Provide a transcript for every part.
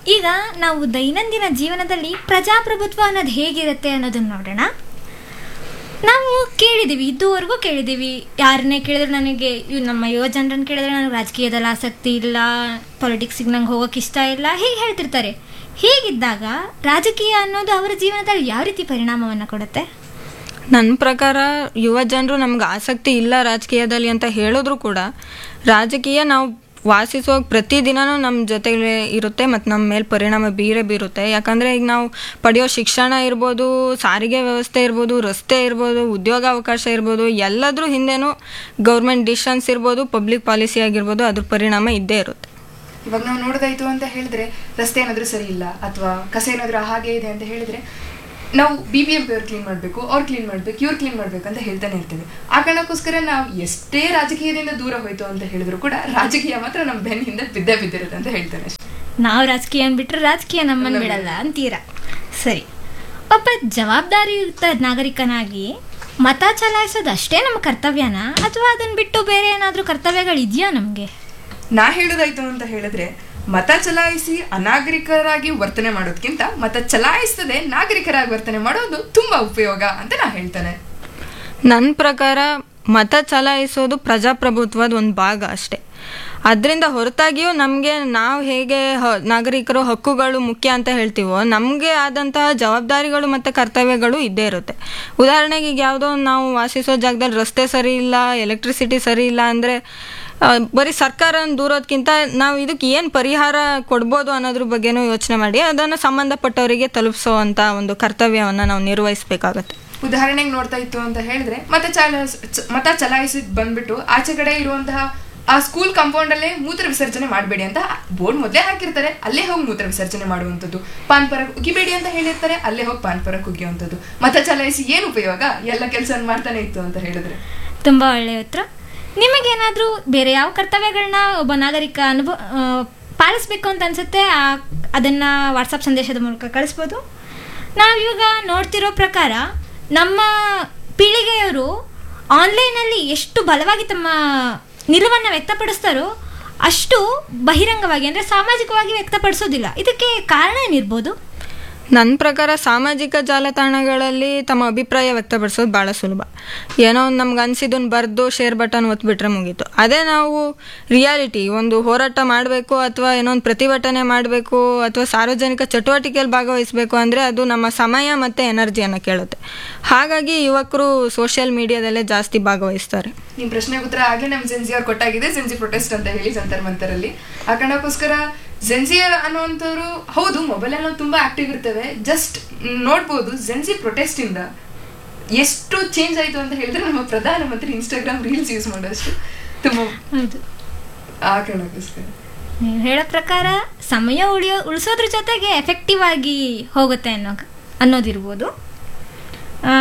ಈಗ ನಾವು ದೈನಂದಿನ ಜೀವನದಲ್ಲಿ ಪ್ರಜಾಪ್ರಭುತ್ವ ಅನ್ನೋದು ಹೇಗಿರುತ್ತೆ ಅನ್ನೋದನ್ನ ನೋಡೋಣ ನಾವು ಕೇಳಿದ್ದೀವಿ ಇದುವರೆಗೂ ಕೇಳಿದ್ದೀವಿ ಯಾರನ್ನೇ ಕೇಳಿದ್ರೆ ನನಗೆ ಇವ್ ನಮ್ಮ ಯುವ ಜನರನ್ನು ಕೇಳಿದ್ರೆ ನನಗೆ ರಾಜಕೀಯದಲ್ಲಿ ಆಸಕ್ತಿ ಇಲ್ಲ ಪಾಲಿಟಿಕ್ಸಿಗೆ ನಂಗೆ ಹೋಗೋಕೆ ಇಷ್ಟ ಇಲ್ಲ ಹೀಗೆ ಹೇಳ್ತಿರ್ತಾರೆ ಹೀಗಿದ್ದಾಗ ರಾಜಕೀಯ ಅನ್ನೋದು ಅವರ ಜೀವನದಲ್ಲಿ ಯಾವ ರೀತಿ ಪರಿಣಾಮವನ್ನು ಕೊಡುತ್ತೆ ನನ್ನ ಪ್ರಕಾರ ಯುವ ಜನರು ನಮ್ಗೆ ಆಸಕ್ತಿ ಇಲ್ಲ ರಾಜಕೀಯದಲ್ಲಿ ಅಂತ ಹೇಳಿದ್ರು ಕೂಡ ರಾಜಕೀಯ ನಾವು ವಾಸಿಸುವ ಪ್ರತಿದಿನನೂ ನಮ್ಮ ಜೊತೆಗೆ ಇರುತ್ತೆ ಮತ್ತು ನಮ್ಮ ಮೇಲೆ ಪರಿಣಾಮ ಬೀರೇ ಬೀರುತ್ತೆ ಯಾಕಂದರೆ ಈಗ ನಾವು ಪಡೆಯೋ ಶಿಕ್ಷಣ ಇರ್ಬೋದು ಸಾರಿಗೆ ವ್ಯವಸ್ಥೆ ಇರ್ಬೋದು ರಸ್ತೆ ಇರ್ಬೋದು ಉದ್ಯೋಗ ಅವಕಾಶ ಇರ್ಬೋದು ಎಲ್ಲದ್ರ ಹಿಂದೆನೂ ಗೌರ್ಮೆಂಟ್ ಡಿಸಿಷನ್ಸ್ ಇರ್ಬೋದು ಪಬ್ಲಿಕ್ ಪಾಲಿಸಿ ಆಗಿರ್ಬೋದು ಅದ್ರ ಪರಿಣಾಮ ಇದ್ದೇ ಇರುತ್ತೆ ಇವಾಗ ನಾವು ನೋಡೋದಾಯ್ತು ಅಂತ ಹೇಳಿದ್ರೆ ರಸ್ತೆ ಏನಾದರೂ ಸರಿ ಇಲ್ಲ ಅಥವಾ ಕಸ ಏನಾದರೂ ಹಾಗೆ ಇದೆ ಅಂತ ಹೇಳಿದ್ರೆ ನಾವು ಬಿ ಬಿ ಎಂ ಪಿ ಅವ್ರು ಕ್ಲೀನ್ ಮಾಡಬೇಕು ಅವ್ರು ಕ್ಲೀನ್ ಮಾಡ್ಬೇಕು ಇವ್ರು ಕ್ಲೀನ್ ಮಾಡ್ಬೇಕು ಅಂತ ಹೇಳ್ತಾನೆ ಇರ್ತೇವೆ ಆ ಕಾರಣಕ್ಕೋಸ್ಕರ ನಾವು ಎಷ್ಟೇ ರಾಜಕೀಯದಿಂದ ದೂರ ಹೋಯ್ತು ಅಂತ ಹೇಳಿದ್ರು ಕೂಡ ರಾಜಕೀಯ ಮಾತ್ರ ನಮ್ಮ ಬೆನ್ನಿಂದ ಬಿದ್ದೇ ಬಿದ್ದಿರುತ್ತೆ ಅಂತ ಹೇಳ್ತಾನೆ ಅಷ್ಟೇ ನಾವು ರಾಜಕೀಯ ಅಂದ್ಬಿಟ್ರೆ ರಾಜಕೀಯ ನಮ್ಮನ್ನು ಬಿಡಲ್ಲ ಅಂತೀರಾ ಸರಿ ಒಬ್ಬ ಜವಾಬ್ದಾರಿಯುತ ನಾಗರಿಕನಾಗಿ ಮತ ಚಲಾಯಿಸೋದು ಅಷ್ಟೇ ನಮ್ಮ ಕರ್ತವ್ಯನಾ ಅಥವಾ ಅದನ್ನ ಬಿಟ್ಟು ಬೇರೆ ಏನಾದರೂ ಕರ್ತವ್ಯಗಳಿದೆಯಾ ನಮಗೆ ನಾ ಹೇಳೋದಾಯ್ತು ಅಂತ ಹೇಳಿದ್ರೆ ಮತ ಚಲಾಯಿಸಿ ಅನಾಗರಿಕರಾಗಿ ವರ್ತನೆ ಮಾಡೋದಕ್ಕಿಂತ ಮತ ಚಲಾಯಿಸದೆ ನಾಗರಿಕರಾಗಿ ವರ್ತನೆ ಮಾಡೋದು ತುಂಬಾ ಉಪಯೋಗ ಅಂತ ನಾ ಹೇಳ್ತಾನೆ ನನ್ನ ಪ್ರಕಾರ ಮತ ಚಲಾಯಿಸೋದು ಪ್ರಜಾಪ್ರಭುತ್ವದ ಒಂದು ಭಾಗ ಅಷ್ಟೇ ಅದರಿಂದ ಹೊರತಾಗಿಯೂ ನಮಗೆ ನಾವು ಹೇಗೆ ಹ ನಾಗರಿಕರು ಹಕ್ಕುಗಳು ಮುಖ್ಯ ಅಂತ ಹೇಳ್ತೀವೋ ನಮಗೆ ಆದಂತಹ ಜವಾಬ್ದಾರಿಗಳು ಮತ್ತು ಕರ್ತವ್ಯಗಳು ಇದ್ದೇ ಇರುತ್ತೆ ಉದಾಹರಣೆಗೆ ಈಗ ಯಾವುದೋ ಒಂದು ನಾವು ವಾಸಿಸೋ ಜಾಗದಲ್ಲಿ ರಸ್ತೆ ಸರಿ ಇಲ್ಲ ಎಲೆಕ್ಟ್ರಿಸಿಟಿ ಸರಿ ಇಲ್ಲ ಅಂದರೆ ಬರೀ ಸರ್ಕಾರ ದೂರೋದ್ಕಿಂತ ನಾವು ಇದಕ್ಕೆ ಏನು ಪರಿಹಾರ ಕೊಡ್ಬೋದು ಅನ್ನೋದ್ರ ಬಗ್ಗೆನೂ ಯೋಚನೆ ಮಾಡಿ ಅದನ್ನು ಸಂಬಂಧಪಟ್ಟವರಿಗೆ ತಲುಪಿಸೋ ಅಂತ ಒಂದು ಕರ್ತವ್ಯವನ್ನು ನಾವು ನಿರ್ವಹಿಸಬೇಕಾಗತ್ತೆ ಉದಾಹರಣೆಗೆ ನೋಡ್ತಾ ಇತ್ತು ಅಂತ ಹೇಳಿದ್ರೆ ಮತ ಚಲಾಯಿಸ್ ಚ- ಮತ ಚಲಾಯಿಸಿ ಬಂದ್ಬಿಟ್ಟು ಆಚೆ ಕಡೆ ಇರುವಂತಹ ಆ ಸ್ಕೂಲ್ ಕಾಂಪೌಂಡ್ ಅಲ್ಲೇ ಮೂತ್ರ ವಿಸರ್ಜನೆ ಮಾಡಬೇಡಿ ಅಂತ ಬೋರ್ಡ್ ಮೊದಲೇ ಹಾಕಿರ್ತಾರೆ ಅಲ್ಲೇ ಹೋಗಿ ಮೂತ್ರ ವಿಸರ್ಜನೆ ಮಾಡುವಂಥದ್ದು ಪಾನ್ ಪರ ಉಗಿಬೇಡಿ ಅಂತ ಹೇಳಿರ್ತಾರೆ ಅಲ್ಲೇ ಹೋಗಿ ಪಾನ್ ಪರ ಕುಗಿಯುವಂಥದ್ದು ಮತ ಚಲಾಯಿಸಿ ಏನು ಉಪಯೋಗ ಎಲ್ಲ ಕೆಲಸ ಮಾಡ್ತಾನೆ ಇತ್ತು ಅಂತ ಹೇಳಿದ್ರೆ ತುಂಬ ಒಳ್ಳೆಯ ಉತ್ತರ ನಿಮಗೇನಾದರೂ ಬೇರೆ ಯಾವ ಕರ್ತವ್ಯಗಳನ್ನ ಒಬ್ಬ ನಾಗರಿಕ ಅನುಭವ ಆ, ಪಾಲಿಸ್ಬೇಕು ಅಂತ ಅನ್ಸುತ್ತೆ ಆ- ಅದನ್ನ ವಾಟ್ಸಪ್ ಸಂದೇಶದ ಮೂಲಕ ಕಳಿಸ್ಬೋದು ನಾವಿವಾಗ ನೋಡ್ತಿರೋ ಪ್ರಕಾರ ನಮ್ಮ ಪೀಳಿಗೆಯವರು ಆನ್ಲೈನಲ್ಲಿ ಎಷ್ಟು ಬಲವಾಗಿ ತಮ್ಮ ನಿಲುವನ್ನು ವ್ಯಕ್ತಪಡಿಸ್ತಾರೋ ಅಷ್ಟು ಬಹಿರಂಗವಾಗಿ ಅಂದರೆ ಸಾಮಾಜಿಕವಾಗಿ ವ್ಯಕ್ತಪಡಿಸೋದಿಲ್ಲ ಇದಕ್ಕೆ ಕಾರಣ ಏನಿರ್ಬೋದು ನನ್ನ ಪ್ರಕಾರ ಸಾಮಾಜಿಕ ಜಾಲತಾಣಗಳಲ್ಲಿ ತಮ್ಮ ಅಭಿಪ್ರಾಯ ವ್ಯಕ್ತಪಡಿಸೋದು ಭಾಳ ಸುಲಭ ಏನೋ ಒಂದು ನಮ್ಗೆ ಅನಿಸಿದ್ದನ್ನು ಬರೆದು ಶೇರ್ ಬಟನ್ ಒತ್ಬಿಟ್ರೆ ಮುಗೀತು ಅದೇ ನಾವು ರಿಯಾಲಿಟಿ ಒಂದು ಹೋರಾಟ ಮಾಡಬೇಕು ಅಥವಾ ಏನೋ ಒಂದು ಪ್ರತಿಭಟನೆ ಮಾಡಬೇಕು ಅಥವಾ ಸಾರ್ವಜನಿಕ ಚಟುವಟಿಕೆಯಲ್ಲಿ ಭಾಗವಹಿಸಬೇಕು ಅಂದರೆ ಅದು ನಮ್ಮ ಸಮಯ ಮತ್ತು ಎನರ್ಜಿಯನ್ನು ಕೇಳುತ್ತೆ ಹಾಗಾಗಿ ಯುವಕರು ಸೋಷಿಯಲ್ ಮೀಡಿಯಾದಲ್ಲೇ ಜಾಸ್ತಿ ಭಾಗವಹಿಸ್ತಾರೆ ನಿಮ್ ಪ್ರಶ್ನೆಗೆ ಉತ್ತರ ಆಗ್ಲೇ ನಮ್ ಜೆನ್ಸಿ ಅವ್ರು ಕೊಟ್ಟಾಗಿದೆ ಜೆನ್ಸಿ ಪ್ರೊಟೆಸ್ಟ್ ಅಂತ ಹೇಳಿ ಜಂತರ್ ಮಂತರಲ್ಲಿ ಆ ಕಾರಣಕ್ಕೋಸ್ಕರ ಜೆನ್ಸಿ ಅನ್ನುವಂಥವ್ರು ಹೌದು ಮೊಬೈಲ್ ನಾವು ತುಂಬಾ ಆಕ್ಟಿವ್ ಇರ್ತೇವೆ ಜಸ್ಟ್ ನೋಡ್ಬೋದು ಜೆನ್ಸಿ ಪ್ರೊಟೆಸ್ಟ್ ಇಂದ ಎಷ್ಟು ಚೇಂಜ್ ಆಯ್ತು ಅಂತ ಹೇಳಿದ್ರೆ ನಮ್ಮ ಪ್ರಧಾನಮಂತ್ರಿ ಇನ್ಸ್ಟಾಗ್ರಾಮ್ ರೀಲ್ಸ್ ಯೂಸ್ ಮಾಡೋಷ್ಟು ತುಂಬಾ ಹೌದು ಆ ಕಾರಣಕ್ಕೋಸ್ಕರ ನೀವು ಹೇಳೋ ಪ್ರಕಾರ ಸಮಯ ಉಳಿಯೋ ಉಳಿಸೋದ್ರ ಜೊತೆಗೆ ಎಫೆಕ್ಟಿವ್ ಆಗಿ ಹೋಗುತ್ತೆ ಅನ್ನೋ ಅನ್ನೋದಿರ್ಬೋದು ಆ,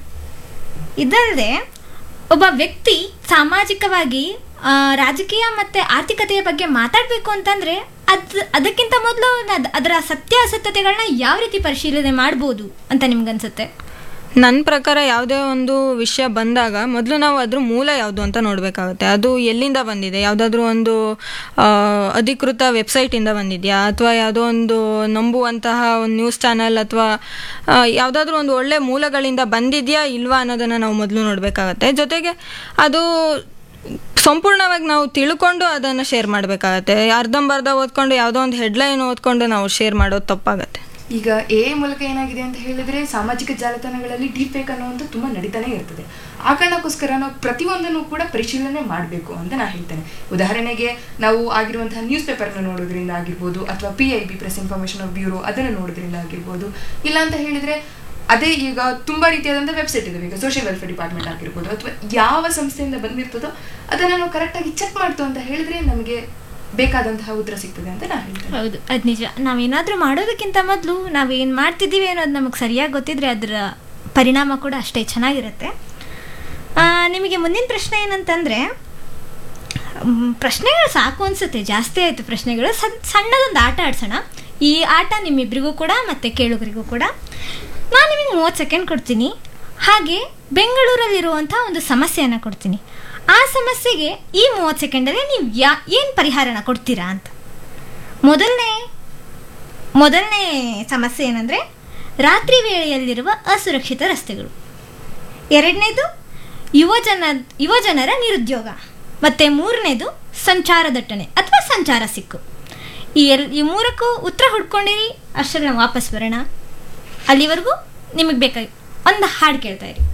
ಇದಲ್ಲದೆ ಒಬ್ಬ ವ್ಯಕ್ತಿ ಸಾಮಾಜಿಕವಾಗಿ ಆ, ರಾಜಕೀಯ ಮತ್ತು ಆರ್ಥಿಕತೆಯ ಬಗ್ಗೆ ಮಾತಾಡಬೇಕು ಅಂತಂದರೆ ಅದು ಅದಕ್ಕಿಂತ ಮೊದಲು ಅದರ ಸತ್ಯಾಸತ್ಯತೆಗಳನ್ನ ಯಾವ ರೀತಿ ಪರಿಶೀಲನೆ ಮಾಡ್ಬೋದು ಅಂತ ನಿಮ್ಗನ್ಸುತ್ತೆ ನನ್ನ ಪ್ರಕಾರ ಯಾವುದೇ ಒಂದು ವಿಷಯ ಬಂದಾಗ ಮೊದಲು ನಾವು ಅದ್ರ ಮೂಲ ಯಾವುದು ಅಂತ ನೋಡಬೇಕಾಗುತ್ತೆ ಅದು ಎಲ್ಲಿಂದ ಬಂದಿದೆ ಯಾವುದಾದ್ರೂ ಒಂದು ಆ, ಅಧಿಕೃತ ವೆಬ್ಸೈಟಿಂದ ಬಂದಿದೆಯಾ ಅಥವಾ ಯಾವುದೋ ಒಂದು ನಂಬುವಂತಹ ಒಂದು ನ್ಯೂಸ್ ಚಾನಲ್ ಅಥವಾ ಯಾವುದಾದ್ರೂ ಒಂದು ಒಳ್ಳೆ ಮೂಲಗಳಿಂದ ಬಂದಿದೆಯಾ ಇಲ್ವಾ ಅನ್ನೋದನ್ನು ನಾವು ಮೊದಲು ನೋಡಬೇಕಾಗತ್ತೆ ಜೊತೆಗೆ ಅದು ಸಂಪೂರ್ಣವಾಗಿ ನಾವು ತಿಳ್ಕೊಂಡು ಅದನ್ನು ಶೇರ್ ಮಾಡಬೇಕಾಗತ್ತೆ ಅರ್ಧಂಬರ್ಧ ಓದ್ಕೊಂಡು ಯಾವುದೋ ಒಂದು ಹೆಡ್ಲೈನ್ ಓದ್ಕೊಂಡು ನಾವು ಶೇರ್ ಮಾಡೋದು ತಪ್ಪಾಗತ್ತೆ ಈಗ ಎ ಮೂಲಕ ಏನಾಗಿದೆ ಅಂತ ಹೇಳಿದ್ರೆ ಸಾಮಾಜಿಕ ಜಾಲತಾಣಗಳಲ್ಲಿ ಡೀಪ್ ಫೇಕ್ ಅನ್ನುವಂಥ ತುಂಬಾ ನಡೀತಾನೆ ಇರ್ತದೆ ಆ ಕಾರಣಕ್ಕೋಸ್ಕರ ನಾವು ಪ್ರತಿಯೊಂದನ್ನು ಕೂಡ ಪರಿಶೀಲನೆ ಮಾಡಬೇಕು ಅಂತ ನಾನು ಹೇಳ್ತೇನೆ ಉದಾಹರಣೆಗೆ ನಾವು ಆಗಿರುವಂತಹ ನ್ಯೂಸ್ ಪೇಪರ್ನ ನೋಡೋದ್ರಿಂದ ಆಗಿರ್ಬೋದು ಅಥವಾ P I B press information of bureau ಅದನ್ನು ನೋಡೋದ್ರಿಂದ ಆಗಿರ್ಬೋದು ಇಲ್ಲ ಅಂತ ಹೇಳಿದ್ರೆ ಅದೇ ಈಗ ತುಂಬಾ ರೀತಿಯಾದಂಥ ವೆಬ್ಸೈಟ್ ಇದೆ ಈಗ ಸೋಷಿಯಲ್ ವೆಲ್ಫೇರ್ ಡಿಪಾರ್ಟ್ಮೆಂಟ್ ಆಗಿರ್ಬೋದು ಅಥವಾ ಯಾವ ಸಂಸ್ಥೆಯಿಂದ ಬಂದಿರ್ತದೋ ಅದನ್ನು ನಾವು ಕರೆಕ್ಟಾಗಿ ಚೆಕ್ ಮಾಡ್ತು ಅಂತ ಹೇಳಿದ್ರೆ ನಮಗೆ ಬೇಕಾದಂತಹ ಉತ್ತರ ಸಿಗ್ತದೆ ಅಂತ ನಾನು ಹೇಳ್ತೇನೆ ಹೌದು ಅದು ನಿಜ ನಾವೇನಾದರೂ ಮಾಡೋದಕ್ಕಿಂತ ಮೊದಲು ನಾವೇನು ಮಾಡ್ತಿದ್ದೀವಿ ಅನ್ನೋದು ನಮಗೆ ಸರಿಯಾಗಿ ಗೊತ್ತಿದ್ರೆ ಅದರ ಪರಿಣಾಮ ಕೂಡ ಅಷ್ಟೇ ಚೆನ್ನಾಗಿರುತ್ತೆ ಆ, ನಿಮಗೆ ಮುಂದಿನ ಪ್ರಶ್ನೆ ಏನಂತಂದರೆ ಪ್ರಶ್ನೆಗಳು ಸಾಕು ಅನಿಸುತ್ತೆ ಜಾಸ್ತಿ ಆಯಿತು ಪ್ರಶ್ನೆಗಳು ಸಣ್ಣ ಸಣ್ಣದೊಂದು ಆಟ ಆಡ್ಸೋಣ ಈ ಆಟ ನಿಮ್ಮಿಬ್ಬರಿಗೂ ಕೂಡ ಮತ್ತು ಕೇಳುಗರಿಗೂ ಕೂಡ ನಾನು ನಿಮಗೆ ಮೂವತ್ತು ಸೆಕೆಂಡ್ ಕೊಡ್ತೀನಿ ಹಾಗೆ ಬೆಂಗಳೂರಲ್ಲಿರುವಂಥ ಒಂದು ಸಮಸ್ಯೆಯನ್ನು ಕೊಡ್ತೀನಿ ಆ ಸಮಸ್ಯೆಗೆ ಈ ಮೂವತ್ತು ಸೆಕೆಂಡಲ್ಲಿ ನೀವು ಯಾ ಏನು ಪರಿಹಾರನ ಕೊಡ್ತೀರಾ ಅಂತ ಮೊದಲನೇ ಮೊದಲನೇ ಸಮಸ್ಯೆ ಏನಂದರೆ ರಾತ್ರಿ ವೇಳೆಯಲ್ಲಿರುವ ಅಸುರಕ್ಷಿತ ರಸ್ತೆಗಳು ಎರಡನೇದು ಯುವಜನ ಯುವಜನರ ನಿರುದ್ಯೋಗ ಮತ್ತು ಮೂರನೇದು ಸಂಚಾರ ದಟ್ಟಣೆ ಅಥವಾ ಸಂಚಾರ ಸಿಕ್ಕು ಈ ಎಲ್ ಈ ಮೂರಕ್ಕೂ ಉತ್ತರ ಹುಡ್ಕೊಂಡಿರಿ ಅಷ್ಟರಲ್ಲಿ ನಾವು ವಾಪಸ್ ಬರೋಣ ಅಲ್ಲಿವರೆಗೂ ನಿಮಗೆ ಬೇಕಾಗಿ ಒಂದು ಹಾಡು ಕೇಳ್ತಾ ಇರಿ